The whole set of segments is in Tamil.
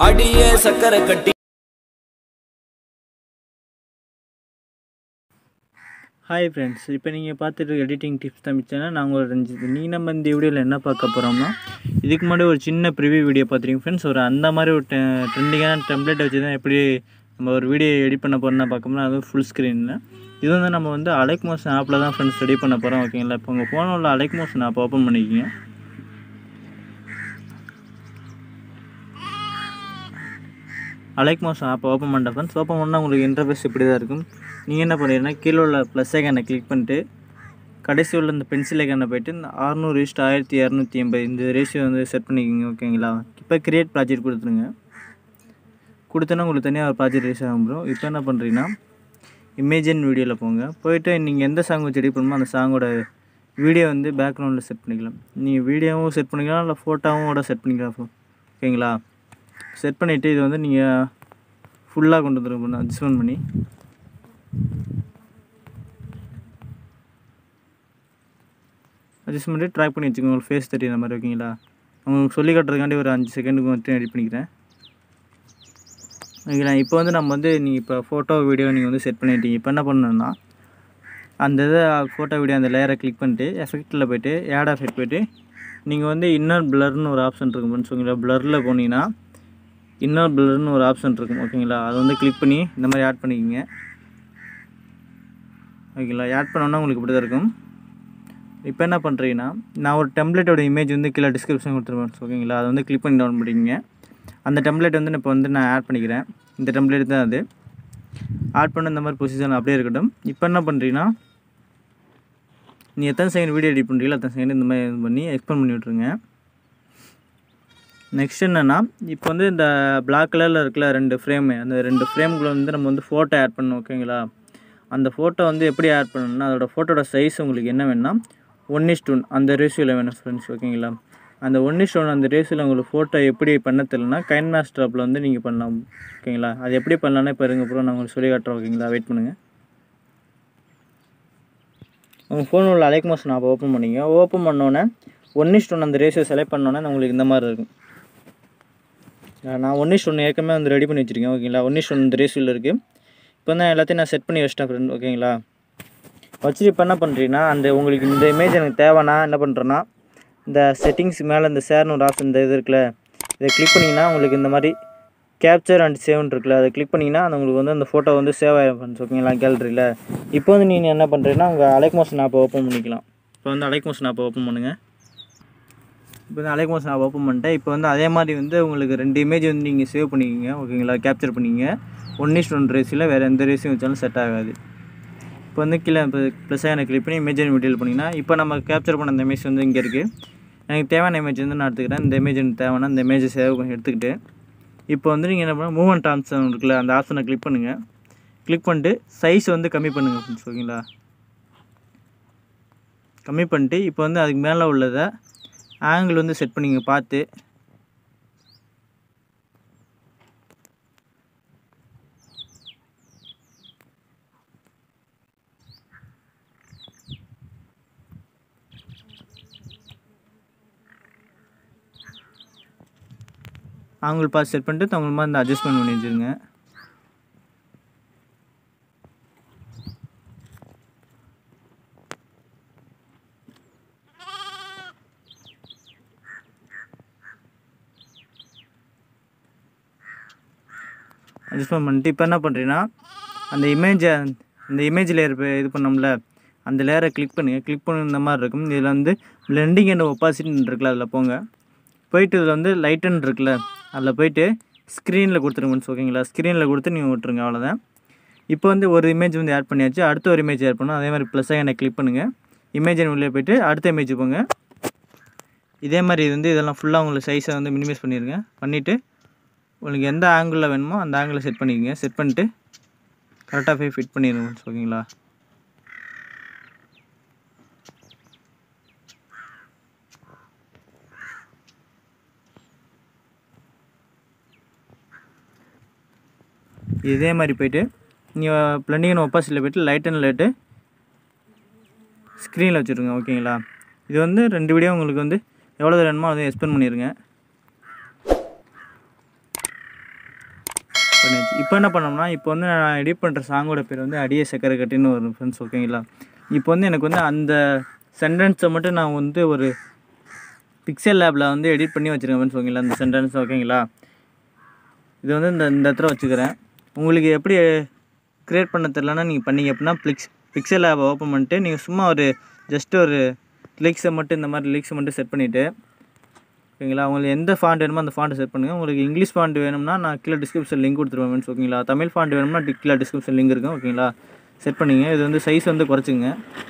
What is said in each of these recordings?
அடியே சக்கரை கட்டி ஹாய் ஃப்ரெண்ட்ஸ் இப்போ நீங்கள் பார்த்துட்டு எடிட்டிங் டிப்ஸ் தான் மிச்சம்னா நாங்கள் ஒரு ரெஞ்சு நீ நம்ம இந்த வீடியோவில் என்ன பார்க்க போகிறோம்னா இதுக்கு முன்னாடி ஒரு சின்ன ப்ரிவியூ வீடியோ பார்த்துருக்கீங்க ஃப்ரெண்ட்ஸ் ஒரு அந்த மாதிரி ஒரு ட்ரெண்டிங்கான டெம்ப்ளேட் வச்சு தான் எப்படி நம்ம ஒரு வீடியோ எடிட் பண்ண போகிறோம்னா பார்க்கணும்னா அதுவும் ஃபுல் ஸ்க்ரீனில் இது வந்து நம்ம வந்து அலைக் மோஷன் ஆப்பில் தான் ஃப்ரெண்ட்ஸ் ரெடி பண்ண போகிறோம் ஓகேங்களா இப்போ உங்கள் ஃபோனில் உள்ள அலைக் மோஷன் ஆப் ஓப்பன் பண்ணிக்கிங்க அலைக் மோஷன் ஆப் ஓப்பன் பண்ணிட்ட ஃப்ரெண்ட்ஸ் ஓப்பன் பண்ணால் உங்களுக்கு இன்டர்ஃபேஸ் இப்படி தான் இருக்கும் நீங்கள் என்ன பண்ணுறீங்கன்னா கீழே உள்ள ப்ளஸ் ஐக்கானை கிளிக் பண்ணிட்டு கடைசி உள்ள இந்த பென்சில் ஐக்கானை போயிட்டு இந்த அறுநூறு இஸ்ட் ஆயிரத்தி இரநூத்தி எண்பது இந்த ரேஷியோ வந்து செட் பண்ணிக்கிங்க ஓகேங்களா இப்போ கிரியேட் ப்ராஜெக்ட் கொடுத்துருங்க கொடுத்தோன்னா உங்களுக்கு தனியாக ஒரு ப்ராஜெக்ட் ரேஸ் ஆகும் ப்ரோ இப்போ என்ன பண்ணுறீங்கன்னா இமேஜின் வீடியோவில் போங்க போயிட்டு நீங்கள் எந்த சாங் வச்சு எடிட் பண்ணுமோ அந்த சாங்கோட வீடியோ வந்து பேக்ரவுண்டில் செட் பண்ணிக்கலாம் நீங்கள் வீடியோவும் செட் பண்ணிக்கலாம் இல்லை ஃபோட்டோவும் கூட செட் பண்ணிக்கலாம் bro. ஓகேங்களா செட் பண்ணிவிட்டு இது வந்து நீங்கள் ஃபுல்லாக கொண்டு வந்துருங்க அட்ஜஸ்ட்மெண்ட் பண்ணி அட்ஜஸ்ட் பண்ணி ட்ராக் பண்ணி வச்சுக்கோங்க உங்களுக்கு ஃபேஸ் தெரியுற மாதிரி ஓகேங்களா உங்களுக்கு சொல்லி காட்டுறதுக்காண்டி ஒரு அஞ்சு செகண்டுக்கு மட்டும் எடிட் பண்ணிக்கிறேன் ஓகேங்களா இப்போ வந்து நம்ம வந்து நீங்கள் இப்போ ஃபோட்டோ வீடியோ நீங்கள் வந்து செட் பண்ணிட்டீங்க இப்போ என்ன பண்ணணும்னா அந்த இதை ஃபோட்டோ வீடியோ அந்த லேயரை கிளிக் பண்ணிட்டு எஃபெக்ட்டில் போயிட்டு ஆட் எஃபெக்ட் போயிட்டு நீங்கள் வந்து இன்னர் பிளர்னு ஒரு ஆப்ஷன் இருக்கும் ஓகேங்களா பிளரில் போனீங்கன்னா இன்னர் பிளர்னு ஒரு ஆப்ஷன் இருக்கும் ஓகேங்களா அதை வந்து கிளிக் பண்ணி இந்த மாதிரி ஆட் பண்ணிக்கிங்க ஓகேங்களா ஆட் பண்ணோன்னா உங்களுக்கு இப்படி தான் இருக்கும் இப்போ என்ன பண்ணுறீங்கன்னா நான் ஒரு டெம்ப்ளேட்டோட இமேஜ் வந்து கீழே டிஸ்கிரிப்ஷன் கொடுத்துருவேன் ஓகேங்களா அதை வந்து கிளிக் பண்ணி டவுன் பண்ணிக்கிங்க அந்த டெம்ப்ளேட் வந்து இப்போ வந்து நான் ஆட் பண்ணிக்கிறேன் இந்த டெம்ப்ளேட் தான் அது ஆட் பண்ண இந்த மாதிரி பொசிஷன் அப்படியே இருக்கட்டும் இப்போ என்ன பண்ணுறீங்கன்னா நீ எத்தனை செகண்ட் வீடியோ எடிட் பண்ணுறீங்களோ அத்தனை செகண்ட் இந்த மாதிரி இது பண்ணி எக்ஸ்பெண்ட் பண்ணி விட்ருங்க நெக்ஸ்ட் என்னென்னா இப்போ வந்து இந்த பிளாக் கலரில் இருக்கல ரெண்டு ஃப்ரேமு அந்த ரெண்டு ஃப்ரேம்குள்ளே வந்து நம்ம வந்து ஃபோட்டோ ஆட் பண்ணணும் ஓகேங்களா அந்த ஃபோட்டோ வந்து எப்படி ஆட் பண்ணணும்னா அதோட ஃபோட்டோட சைஸ் உங்களுக்கு என்ன வேணும்னா ஒன் இஸ் ஒன் அந்த ரேஷியோவில் வேணும் ஃப்ரெண்ட்ஸ் ஓகேங்களா அந்த ஒன் இஸ் ஒன் அந்த ரேஷியோவில் உங்களுக்கு ஃபோட்டோ எப்படி பண்ண தெரியலனா கைன் மாஸ்டர் ஆப்பில் வந்து நீங்கள் பண்ணலாம் ஓகேங்களா அது எப்படி பண்ணலாம்னா இப்போ இருங்க அப்புறம் நான் உங்களுக்கு சொல்லி காட்டுறேன் ஓகேங்களா வெயிட் பண்ணுங்கள் உங்கள் ஃபோன் உள்ள அலைக் மோஷன் ஆப் ஓப்பன் பண்ணிங்க ஓப்பன் பண்ணோன்னே ஒன் இஸ் ஒன் அந்த ரேஷியோ செலக்ட் பண்ணோன்னே உங்களுக்கு இந்த மாதிரி இருக்கும் நான் ஒன் இஸ் ஒன்று ஏற்கனவே வந்து ரெடி பண்ணி வச்சுருக்கேன் ஓகேங்களா ஒன் இஸ் ஒன் இந்த ரேஷியோவில் இருக்குது இப்போ தான் எல்லாத்தையும் நான் செட் பண்ணி வச்சிட்டேன் ஃப்ரெண்ட் ஓகேங்களா வச்சுட்டு இப்போ என்ன பண்ணுறீங்கன்னா அந்த உங்களுக்கு இந்த இமேஜ் எனக்கு தேவைன்னா என்ன பண்ணுறேன்னா இந்த செட்டிங்ஸ் மேலே இந்த ஷேர்னு ஒரு ஆப்ஷன் இந்த இது இருக்குல்ல இதை கிளிக் பண்ணிங்கன்னா உங்களுக்கு இந்த மாதிரி கேப்சர் அண்ட் சேவ்னு இருக்குல்ல அதை கிளிக் பண்ணிங்கன்னா அது உங்களுக்கு வந்து அந்த ஃபோட்டோ வந்து சேவ் ஆகிடும் ஃப்ரெண்ட்ஸ் ஓகேங்களா கேலரியில் இப்போ வந்து நீங்கள் என்ன பண்ணுறீங்கன்னா உங்கள் அலைக் மோஷன் ஆப்பை ஓப்பன் பண்ணிக்கலாம் இப்போ வந்து அலைக் மோஷன் ஆப்பை ஓப்பன் பண்ணுங்கள் இப்போ வந்து அலைக் மோஷன் ஆப் ஓப்பன் பண்ணிட்டேன் இப்போ வந்து அதே மாதிரி வந்து உங்களுக்கு ரெண்டு இமேஜ் வந்து நீங்கள் சேவ் பண்ணிக்கிங்க ஓகேங்களா கேப்சர் பண்ணிங்க ஒன் இஸ் ஒன் ரேஸில் வேறு எந்த ரேஸையும் வச்சாலும் செட் ஆகாது இப்போ வந்து கீழே இப்போ ப்ளஸ் எனக்கு கிளிக் பண்ணி இமேஜ் வீடியோ பண்ணிங்கன்னா இப்போ நம்ம கேப்சர் பண்ண அந்த இமேஜ் வந்து இங்கே இருக்குது எனக்கு தேவையான இமேஜ் வந்து நான் எடுத்துக்கிறேன் இந்த இமேஜ் எனக்கு தேவைன்னா இந்த இமேஜை சேவ் பண்ணி எடுத்துக்கிட்டு இப்போ வந்து நீங்கள் என்ன பண்ண மூவ்மெண்ட் ஆப்ஷன் இருக்குல்ல அந்த ஆப்ஷனை கிளிக் பண்ணுங்கள் கிளிக் பண்ணிட்டு சைஸ் வந்து கம்மி பண்ணுங்கள் ஃப்ரெண்ட்ஸ் ஓகேங்களா கம்மி பண்ணிட்டு இப்போ வந்து அதுக்கு மேலே உள்ளதை ஆங்கிள் வந்து செட் பண்ணிங்க பார்த்து ஆங்கிள் பார்த்து செட் பண்ணிட்டு அவங்க மாதிரி இந்த அட்ஜஸ்ட்மெண்ட் பண்ணி வச்சுருங்க அட்ஜஸ்ட்மெண்ட் பண்ணிட்டு இப்போ என்ன பண்ணுறீங்கன்னா அந்த இமேஜை அந்த இமேஜ் லேயர் இது பண்ணோம்ல அந்த லேயரை கிளிக் பண்ணுங்கள் கிளிக் பண்ண இந்த மாதிரி இருக்கும் இதில் வந்து பிளெண்டிங் அண்ட் ஒப்பாசிட்டின்னு இருக்குல்ல அதில் போங்க போயிட்டு இதில் வந்து லைட்டுன்னு இருக்குல்ல அதில் போயிட்டு ஸ்க்ரீனில் கொடுத்துருங்க ஓகேங்களா ஸ்க்ரீனில் கொடுத்து நீங்கள் விட்ருங்க அவ்வளோதான் இப்போ வந்து ஒரு இமேஜ் வந்து ஆட் பண்ணியாச்சு அடுத்த ஒரு இமேஜ் ஆட் பண்ணணும் அதே மாதிரி ப்ளஸ் எனக்கு கிளிக் பண்ணுங்கள் இமேஜ் உள்ளே போயிட்டு அடுத்த இமேஜ் போங்க இதே மாதிரி இது வந்து இதெல்லாம் ஃபுல்லாக உங்களுக்கு சைஸை வந்து மினிமைஸ் பண்ணிடுங்க பண்ணிவிட்டு உங்களுக்கு எந்த ஆங்கிளில் வேணுமோ அந்த ஆங்கிளில் செட் பண்ணிக்கங்க செட் பண்ணிட்டு கரெக்டாக போய் ஃபிட் பண்ணிடுங்க ஓகேங்களா இதே மாதிரி போயிட்டு நீங்கள் பிளண்டிங் ஒப்பாசிட்டியில் போயிட்டு லைட் அண்ட் லைட்டு ஸ்க்ரீனில் வச்சுருங்க ஓகேங்களா இது வந்து ரெண்டு வீடியோ உங்களுக்கு வந்து எவ்வளோ வேணுமோ அதை எக்ஸ்பெண்ட் பண்ணிடுங்க பண்ணியாச்சு இப்போ என்ன பண்ணோம்னா இப்போ வந்து நான் எடிட் பண்ணுற சாங்கோட பேர் வந்து அடியே சக்கரை கட்டின்னு ஒரு ஃப்ரெண்ட்ஸ் ஓகேங்களா இப்போ வந்து எனக்கு வந்து அந்த சென்டென்ஸை மட்டும் நான் வந்து ஒரு பிக்சல் லேபில் வந்து எடிட் பண்ணி வச்சுருக்கேன் ஃப்ரெண்ட்ஸ் ஓகேங்களா அந்த சென்டென்ஸ் ஓகேங்களா இது வந்து இந்த இந்த இடத்துல வச்சுக்கிறேன் உங்களுக்கு எப்படி க்ரியேட் பண்ண தெரிலனா நீங்கள் பண்ணீங்க அப்படின்னா பிக்ஸ் பிக்சல் லேபை ஓப்பன் பண்ணிட்டு நீங்கள் சும்மா ஒரு ஜஸ்ட் ஒரு லிக்ஸை மட்டும் இந்த மாதிரி லிக்ஸை மட்டும் செட் பண்ணிவிட்டு ஓகேங்களா உங்களுக்கு எந்த ஃபாண்ட் வேணுமோ அந்த ஃபாண்ட்டை செட் பண்ணுங்கள் உங்களுக்கு இங்கிலீஷ் ஃபாண்ட் வேணும்னா நான் கீழே டிஸ்கிரிப்ஷன் லிங்க் கொடுத்துருவேன் friends, ஓகேங்களா தமிழ் ஃபாண்ட் வேணும்னா டி- கீழே டிஸ்கிரிப்ஷன் லிங்க் இருக்கும் ஓகேங்களா செட் பண்ணிங்க இது வந்து சைஸ் வந்து குறைச்சிங்க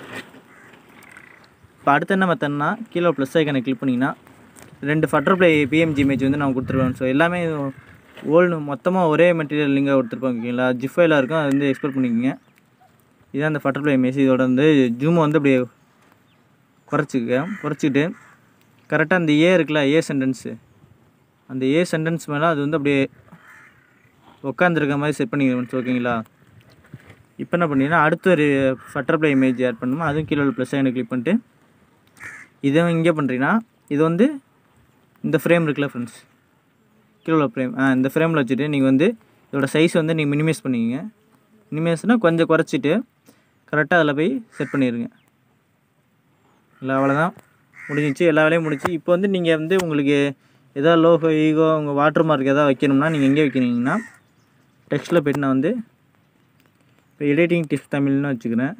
இப்போ அடுத்து என்ன மெத்தட்னா கீழே ப்ளஸ் ஐக்கனை கிளிக் பண்ணிங்கன்னா ரெண்டு பட்டர்ஃப்ளை பிஎம்ஜி இமேஜ் வந்து நான் கொடுத்துருவேன் ஸோ எல்லாமே ஓல்டு மொத்தமாக ஒரே மெட்டீரியல் லிங்காக கொடுத்துருப்பாங்க ஓகேங்களா ஜிப் ஃபைலாக இருக்கும் அது வந்து எக்ஸ்போர்ட் பண்ணிக்கோங்க இதான் அந்த பட்டர்ஃப்ளை இமேஜ் இதோட வந்து ஜூமை வந்து அப்படியே குறைச்சிக்க குறைச்சிக்கிட்டு கரெக்டாக அந்த ஏ இருக்குல்ல ஏ சென்டென்ஸு அந்த ஏ சென்டென்ஸ் மேலே அது வந்து அப்படியே உட்காந்துருக்க மாதிரி செட் பண்ணிக்கிறேன் ஓகேங்களா இப்போ என்ன பண்ணீங்கன்னா அடுத்து ஒரு பட்டர்ஃப்ளை இமேஜ் ஆட் பண்ணணுமா அதுவும் கீழே ப்ளஸ் ஐனை கிளிக் பண்ணிட்டு இதை இங்கே பண்ணுறீங்கன்னா இது வந்து இந்த ஃப்ரேம் இருக்குல்ல ஃப்ரெண்ட்ஸ் கீழே உள்ள ஃப்ரேம் ஆ இந்த ஃப்ரேமில் வச்சுட்டு நீங்கள் வந்து இதோட சைஸ் வந்து நீங்கள் மினிமைஸ் பண்ணிக்கங்க மினிமைஸ்னால் கொஞ்சம் குறைச்சிட்டு கரெக்டாக அதில் போய் செட் பண்ணிடுங்க இல்லை அவ்வளோதான் முடிஞ்சிச்சு எல்லா வேலையும் முடிச்சு இப்போ வந்து நீங்கள் வந்து உங்களுக்கு எதாவது லோகோ ஈகோ உங்கள் வாட்டர் மார்க் எதாவது வைக்கணும்னா நீங்கள் எங்கே வைக்கிறீங்கன்னா டெக்ஸ்ட்டில் போய்ட்டு நான் வந்து இப்போ எடிட்டிங் டிப்ஸ் தமிழ்னு வச்சுக்கிறேன்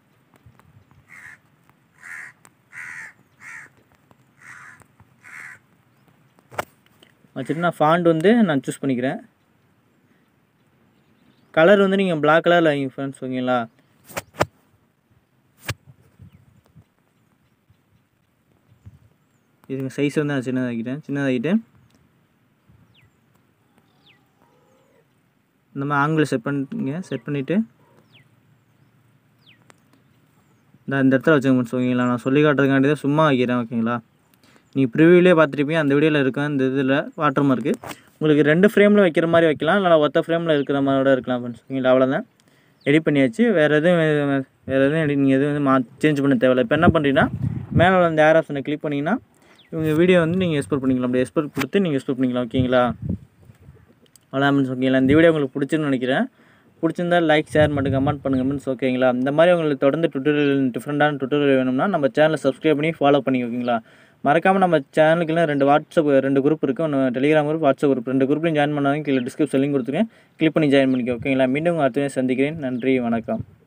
வச்சுட்டு நான் ஃபாண்ட் வந்து நான் சூஸ் பண்ணிக்கிறேன் கலர் வந்து நீங்கள் Black கலரில் வைங்க ஃப்ரெண்ட்ஸ் ஓகேங்களா இதுங்க சைஸ் வந்து நான் சின்னதாக்கிட்டேன் சின்னதாக்கிட்டு இந்த மாதிரி ஆங்கிள் செட் பண்ணிங்க செட் பண்ணிவிட்டு இந்த இந்த இடத்துல வச்சுங்க ஃப்ரெண்ட்ஸ் ஓகேங்களா நான் சொல்லி காட்டுறதுக்காண்டி தான் சும்மா வைக்கிறேன் ஓகேங்களா நீங்கள் ப்ரிவியூலே பார்த்துருப்பீங்க அந்த வீடியோவில் இருக்கும் இந்த இதில் வாட்டர் மார்க்கு உங்களுக்கு ரெண்டு ஃப்ரேமில் வைக்கிற மாதிரி வைக்கலாம் இல்லை ஒத்த ஃப்ரேமில் இருக்கிற மாதிரி கூட இருக்கலாம் ஃப்ரெண்ட்ஸ் ஓகேங்களா அவ்வளோதான் எடிட் பண்ணியாச்சு வேறு எதுவும் வே- வேறு எதுவும் எடிட் நீங்கள் எதுவும் மா சேஞ்ச் பண்ண தேவையில்ல இப்போ என்ன பண்ணுறீங்கன்னா மேலே உள்ள அந்த ஏர் ஆப்ஷனை கிளிக் பண்ணிங்கன்னா இவங்க வீடியோ வந்து நீங்கள் எக்ஸ்போர்ட் பண்ணிக்கலாம் அப்படி எக்ஸ்போர்ட் கொடுத்து நீங்கள் எக்ஸ்போர்ட் பண்ணிக்கலாம் ஓகேங்களா அவ்வளோ மீன்ஸ் ஓகேங்களா இந்த வீடியோ உங்களுக்கு பிடிச்சிருன்னு நினைக்கிறேன் பிடிச்சிருந்தா லைக் ஷேர் மட்டும் கமெண்ட் பண்ணுங்கள் மீன்ஸ் ஓகேங்களா இந்த மாதிரி உங்களுக்கு தொடர்ந்து டுட்டோரியல் டிஃப்ரெண்ட்டான டுட்டோரியல் வேணும்னா நம்ம சேனலை சப்ஸ்கிரைப் பண்ணி ஃபாலோ பண்ணி ஓகேங்களா மறக்காமல் நம்ம சேனலுக்குலாம் ரெண்டு வாட்ஸ்அப் ரெண்டு குரூப் இருக்குது ஒன்று டெலிகிராம் குரூப் வாட்ஸ்அப் குரூப் ரெண்டு குரூப்லையும் ஜாயின் பண்ணாங்க கீழே டிஸ்கிரிப்ஷன் லிங்க் கொடுத்துருக்கேன் கிளிக் பண்ணி ஜாயின் பண்ணிக்கோ ஓகேங்களா மீண்டும் உங்கள் அடுத்த சந்திக்கிறேன் நன்றி வணக்கம்